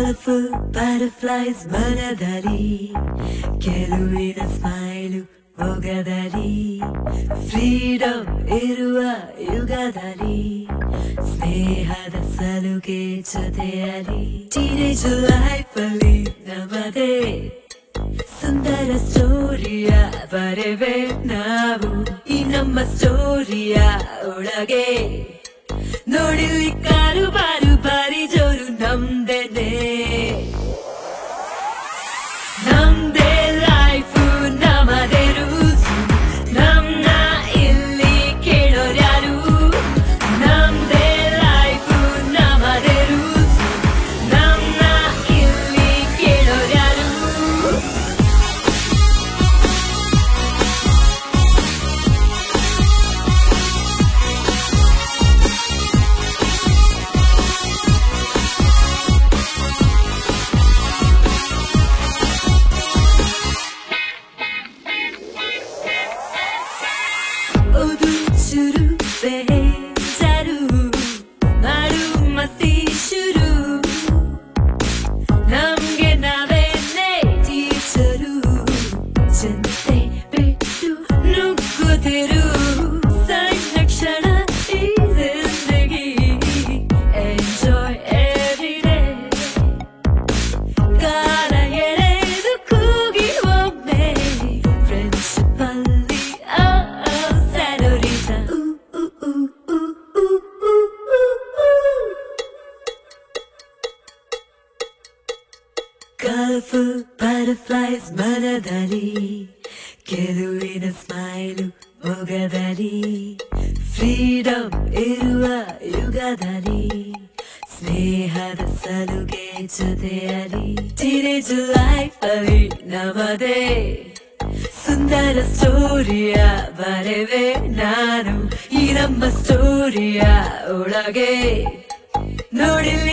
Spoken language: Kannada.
ಕಲರ್ಫುಲ್ ಬಟರ್ಫ್ಲೈಸ್ ಮನದಲ್ಲಿ ಕೆಲುವಿನ ಸ್ಮೈಲು ಮೊಗದಲ್ಲಿ ಫ್ರೀಡಮ್ ಇರುವ ಯುಗದಲ್ಲಿ ಸ್ನೇಹದ ಸಲುಗೆ ಜೊತೆಯಲ್ಲಿ ಟೀನೇಜ್ ಲೈಫ್ ಅಲ್ಲಿ ನಮ್ಮದೇ ಸುಂದರ ಸ್ಟೋರಿಯ ಬರೆವೆ ನಾವು ಈ ನಮ್ಮ ಸ್ಟೋರಿಯ ಒಳಗೆ ನೋಡಿಲ್ಲಿ ಕಾರು ಬಾರು ಬಾರಿ ಜೋರು ನಮ್ದೇನೆ ನಮ್ದೇ ಲೈಫು ನಮ್ಮದೇ ರೂಲ್ಸ್ ನಮ್ನ ಇಲ್ಲಿ ಕೇಳೋರ್ಯಾರು ನಮ್ದೇ ಲೈಫು ನಮ್ಮದೇ ರೂಲ್ಸ್ ನಮ್ನ ಇಲ್ಲಿ ಕೇಳೋರ್ಯಾರು ಓದು ಶುರು ಬೇಜಾರು ಮಾಡು ಮಸ್ತಿ ಶುರು ನಮ್ಗೆ ನಾವೇನೆ ಟೀಚರು ಚಿಂತೆ ಬಿಟ್ಟು ನುಗ್ಗುತ್ತಿರು ಸಣ್ಣ ಕ್ಷಣ ಈ ಜಿಂದಗಿ ಎಂಜಾಯ್ ಎವ್ರಿ ಡೇ ಕಾಲ ಎಳೆದು ಕೂಗಿ ಒಮ್ಮೆ ಫ್ರೆಂಡ್ಶಿಪ್ ಅಲ್ಲಿ ಸ್ಯಾಲೋರಿಟ ಕಲರ್ಫುಲ್ ಬಟರ್ಫ್ಲೈಸ್ ಮನದಲ್ಲಿ ಕೆಲುವಿನ ಸ್ಮೈಲು ಮೊಗದಲ್ಲಿ ಫ್ರೀಡಮ್ ಇರುವ ಯುಗದಲ್ಲಿ ಸ್ನೇಹದ ಸಲುಗೆ ಜೊತೆಯಲ್ಲಿ ಟೀನೇಜ್ ಲೈಫ್ ಅಲ್ಲಿ ನಮ್ಮದೇ ಸುಂದರ ಸ್ಟೋರಿಯ ಬರೆವೆ ನಾನು ಈ ನಮ್ಮ ಸ್ಟೋರಿಯ ಒಳಗೆ ನೋಡಿಲ್ಲಿ